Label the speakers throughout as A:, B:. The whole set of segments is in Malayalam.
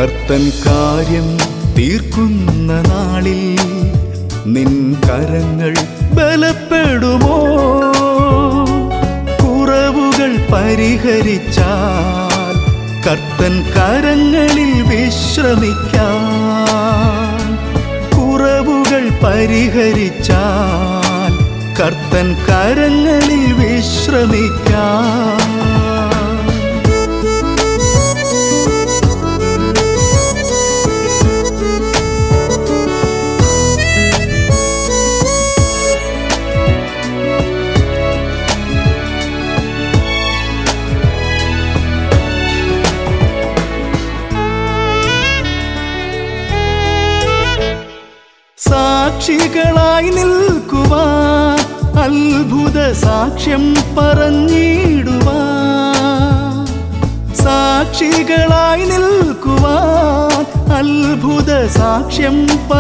A: കർത്തൻ കാര്യം തീർക്കുന്ന നാളിൽ നിൻ കരങ്ങൾ ബലപ്പെടുമോ കുറവുകൾ പരിഹരിച്ചാൽ കർത്തൻ കരങ്ങളിൽ വിശ്രമിക്കാൻ കുറവുകൾ പരിഹരിച്ചാൽ കർത്തൻ കരങ്ങളിൽ വിശ്രമിക്കാൻ സാക്ഷികളായി നിൽക്കുവാൻ അത്ഭുത സാക്ഷ്യം പറഞ്ഞിടുവാൻ സാക്ഷികളായി നിൽക്കുവാൻ അത്ഭുത സാക്ഷ്യം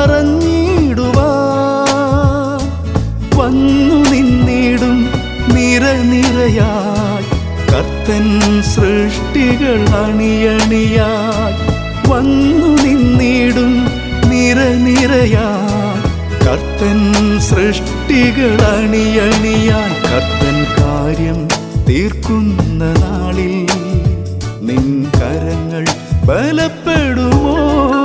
A: പറഞ്ഞിടുവാൻ വന്നു നിന്നിടും നിറനിരയായി കർത്തൻ സൃഷ്ടികൾ അണിയണിയായി വന്നു നിന്നിടും നിറനിരയായി കർത്തൻ സൃഷ്ടികൾ അണിയണിയായി കർത്തൻ കാര്യം തീർക്കുന്ന നാളിൽ നിൻ കരങ്ങൾ ബലപ്പെടുമോ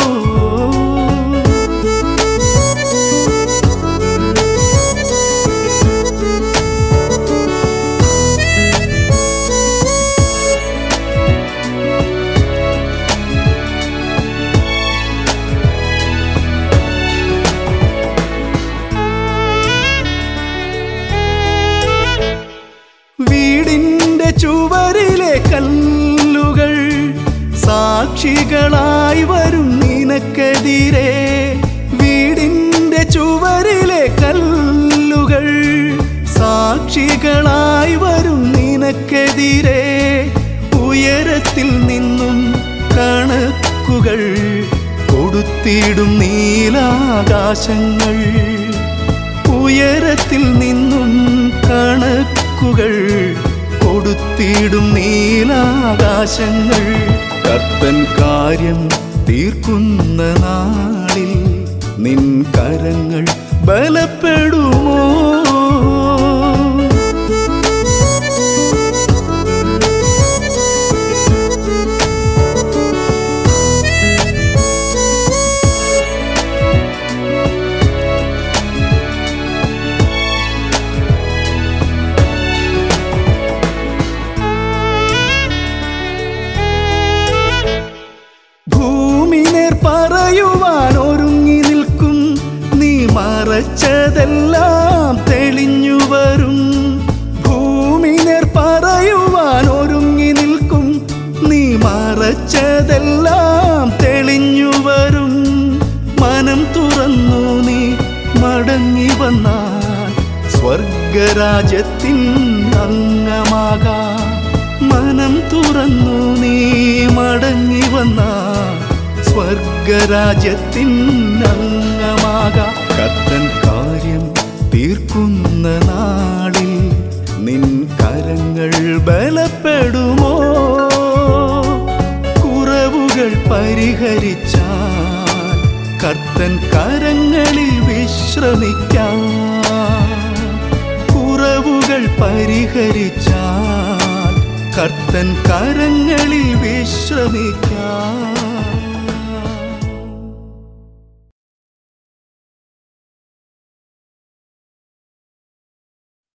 A: വീടിന്റെ ചുവരിലെ കല്ലുകൾ സാക്ഷികളായി വരും നിനക്കെതിരെ വീടിന്റെ ചുവരിലെ കല്ലുകൾ സാക്ഷികളായി വരും നിനക്കെതിരെ ഉയരത്തിൽ നിന്നും കണക്കുകൾ കൊടുത്തിടും നീലാകാശങ്ങൾ ഉയരത്തിൽ നിന്നും കണക്കുകൾ കൊടുത്തിടും നീലാകാശങ്ങൾ കർത്തൻ കാര്യം തീർക്കുന്ന നാളിൽ നിൻ കരങ്ങൾ ബലപ്പെടുമോ ഭൂമിനേർ പറയുവാൻ ഒരുങ്ങി നിൽക്കും നീ മറച്ചതെല്ലാം തെളിഞ്ഞു വരും ഭൂമിനേർ പറയുവാൻ ഒരുങ്ങി നിൽക്കും നീ മറച്ചതെല്ലാം തെളിഞ്ഞു വരും മനം തുറന്നു നീ മടങ്ങി വന്നാൽ സ്വർഗരാജ്യത്തിൻ അംഗമാകാം മനം തുറന്നു നീ മടങ്ങി വന്ന സ്വർഗരാജ്യത്തിൻ അംഗമാകാം കർത്തൻ കാര്യം തീർക്കുന്ന നാളിൽ നിൻ കരങ്ങൾ ബലപ്പെടുമോ കുറവുകൾ പരിഹരിച്ചാൽ കർത്തൻ കരങ്ങളിൽ വിശ്രമിക്കാം കുറവുകൾ പരിഹരിച്ചാൽ കർത്തൻ കരങ്ങളിൽ വിശ്രമിക്കാം